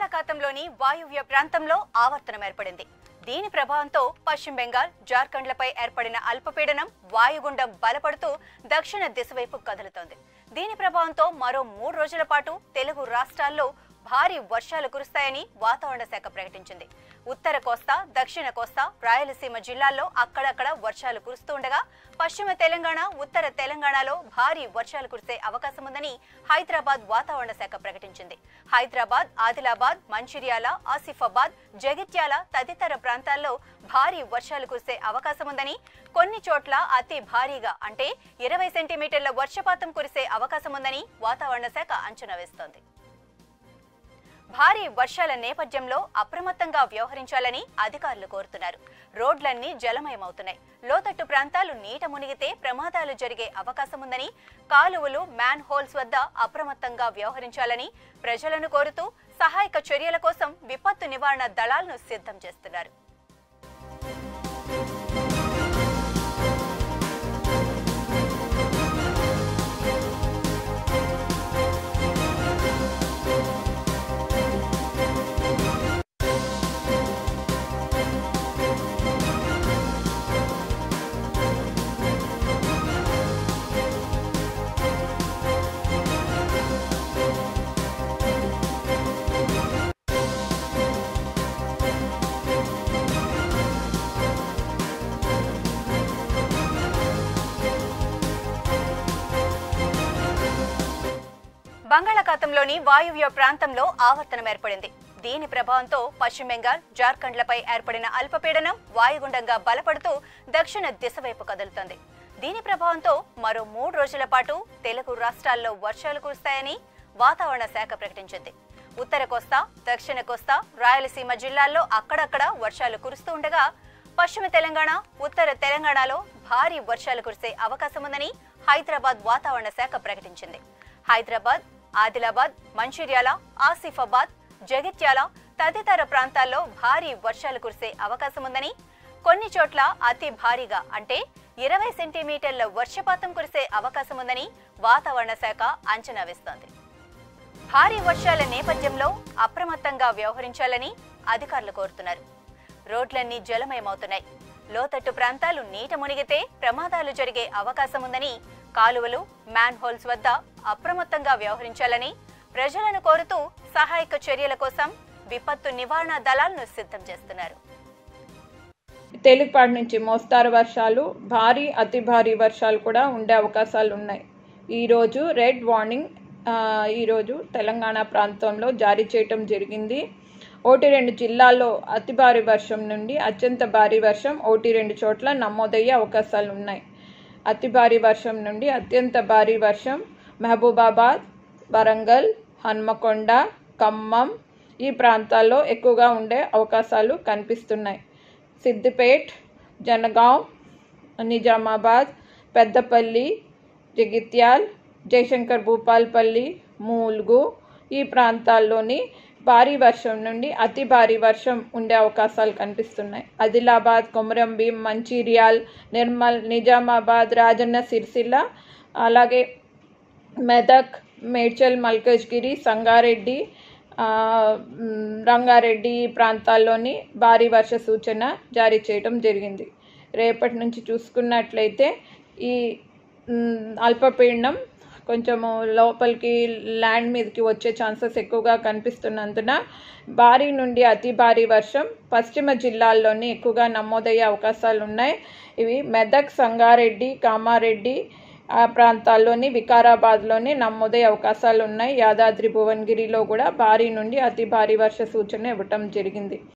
బంగాళాఖాతంలోని వాయువ్య ప్రాంతంలో ఆవర్తనం ఏర్పడింది దీని ప్రభావంతో పశ్చిమ బెంగాల్ జార్ఖండ్లపై ఏర్పడిన అల్పపీడనం వాయుగుండం బలపడుతూ దక్షిణ దిశ వైపు కదులుతోంది దీని ప్రభావంతో మరో మూడు రోజుల పాటు తెలుగు రాష్ట్రాల్లో భారీ వర్షాలు కురుస్తాయని వాతావరణ శాఖ ప్రకటించింది ఉత్తర కోస్తా దక్షిణ కోస్తా రాయలసీమ జిల్లాల్లో అక్కడక్కడ వర్షాలు కురుస్తూ ఉండగా పశ్చిమ తెలంగాణ ఉత్తర తెలంగాణలో భారీ వర్షాలు కురిసే అవకాశం ఉందని హైదరాబాద్ వాతావరణ శాఖ ప్రకటించింది హైదరాబాద్ ఆదిలాబాద్ మంచిర్యాల ఆసిఫాబాద్ జగిత్యాల తదితర ప్రాంతాల్లో భారీ వర్షాలు కురిసే అవకాశం ఉందని కొన్ని చోట్ల అతి భారీగా అంటే ఇరవై సెంటీమీటర్ల వర్షపాతం కురిసే అవకాశం ఉందని వాతావరణ శాఖ అంచనా వేస్తోంది భారీ వర్షాల నేపథ్యంలో అప్రమత్తంగా వ్యవహరించాలని అధికారులు కోరుతున్నారు రోడ్లన్నీ జలమయమవుతున్నాయి లోతట్టు ప్రాంతాలు నీట మునిగితే ప్రమాదాలు జరిగే అవకాశం ఉందని కాలువలు మ్యాన్ హోల్స్ వద్ద అప్రమత్తంగా వ్యవహరించాలని ప్రజలను కోరుతూ సహాయక చర్యల కోసం విపత్తు నివారణ దళాలను సిద్ధం చేస్తున్నారు బంగాళాఖాతంలోని వాయువ్య ప్రాంతంలో ఆవర్తనం ఏర్పడింది దీని ప్రభావంతో పశ్చిమ బెంగాల్ జార్ఖండ్లపై ఏర్పడిన అల్పపీడనం వాయుగుండంగా బలపడుతూ దక్షిణ దిశ వైపు కదులుతోంది దీని ప్రభావంతో మరో మూడు రోజుల పాటు తెలుగు రాష్ట్రాల్లో వర్షాలు కురుస్తాయని వాతావరణ శాఖ ప్రకటించింది ఉత్తర కోస్తా దక్షిణ కోస్తా రాయలసీమ జిల్లాల్లో అక్కడక్కడ వర్షాలు కురుస్తూ ఉండగా పశ్చిమ తెలంగాణ ఉత్తర తెలంగాణలో భారీ వర్షాలు కురిసే అవకాశం ఉందని హైదరాబాద్ వాతావరణ శాఖ ప్రకటించింది హైదరాబాద్ ఆదిలాబాద్ మంచిర్యాల ఆసిఫాబాద్ జగిత్యాల తదితర ప్రాంతాల్లో భారీ వర్షాలు కురిసే అవకాశం ఉందని కొన్ని చోట్ల అతి భారీగా అంటే ఇరవై సెంటీమీటర్ల వర్షపాతం కురిసే అవకాశం ఉందని వాతావరణ శాఖ అంచనా వేస్తోంది భారీ వర్షాల నేపథ్యంలో అప్రమత్తంగా వ్యవహరించాలని అధికారులు కోరుతున్నారు రోడ్లన్నీ జలమయమవుతున్నాయి లోతట్టు ప్రాంతాలు నీట మునిగితే ప్రమాదాలు జరిగే అవకాశం ఉందని కాలువలు మ్యాన్ హోల్స్ వద్ద అప్రమత్తంగా వ్యవహరించాలని ప్రజలను కోరుతూ సహాయక చర్యల కోసం విపత్తు నివారణ దళాలను సిద్ధం చేస్తున్నారు తేలికపాటి నుంచి మోస్తారు వర్షాలు భారీ అతి భారీ వర్షాలు కూడా ఉండే అవకాశాలు ఉన్నాయి ఈరోజు రెడ్ వార్నింగ్ ఆ, ఈరోజు తెలంగాణ ప్రాంతంలో జారీ చేయటం జరిగింది ఒకటి రెండు జిల్లాల్లో అతి భారీ వర్షం నుండి అత్యంత భారీ వర్షం ఒకటి రెండు చోట్ల నమోదయ్యే అవకాశాలు ఉన్నాయి అతి భారీ వర్షం నుండి అత్యంత భారీ వర్షం మహబూబాబాద్ వరంగల్ హన్మకొండ ఖమ్మం ఈ ప్రాంతాల్లో ఎక్కువగా ఉండే అవకాశాలు కనిపిస్తున్నాయి సిద్దిపేట్ జనగాం నిజామాబాద్ పెద్దపల్లి జగిత్యాల్ జయశంకర్ భూపాల్పల్లి మూల్గు ఈ ప్రాంతాల్లోని భారీ వర్షం నుండి అతి భారీ వర్షం ఉండే అవకాశాలు కనిపిస్తున్నాయి ఆదిలాబాద్ కొమరంభీం మంచిర్యాల్ నిర్మల్ నిజామాబాద్ రాజన్న సిరిసిల్ల అలాగే మెదక్ మేడ్చల్ మల్కజ్గిరి సంగారెడ్డి ఆ, మ్, రంగారెడ్డి ఈ ప్రాంతాల్లోని భారీ వర్ష సూచన జారీ చేయడం జరిగింది రేపటి నుంచి చూసుకున్నట్లయితే ఈ మ్, అల్పపీడనం కొంచెము లోపలికి ల్యాండ్ మీదకి వచ్చే ఛాన్సెస్ ఎక్కువగా కనిపిస్తున్నందున భారీ నుండి అతి భారీ వర్షం పశ్చిమ జిల్లాల్లోని ఎక్కువగా నమోదయ్యే అవకాశాలు ఉన్నాయి ఇవి మెదక్ సంగారెడ్డి కామారెడ్డి ఆ ప్రాంతాల్లోని వికారాబాద్లోని నమోదయ్యే అవకాశాలు ఉన్నాయి యాదాద్రి భువనగిరిలో కూడా భారీ నుండి అతి భారీ వర్ష సూచన ఇవ్వటం జరిగింది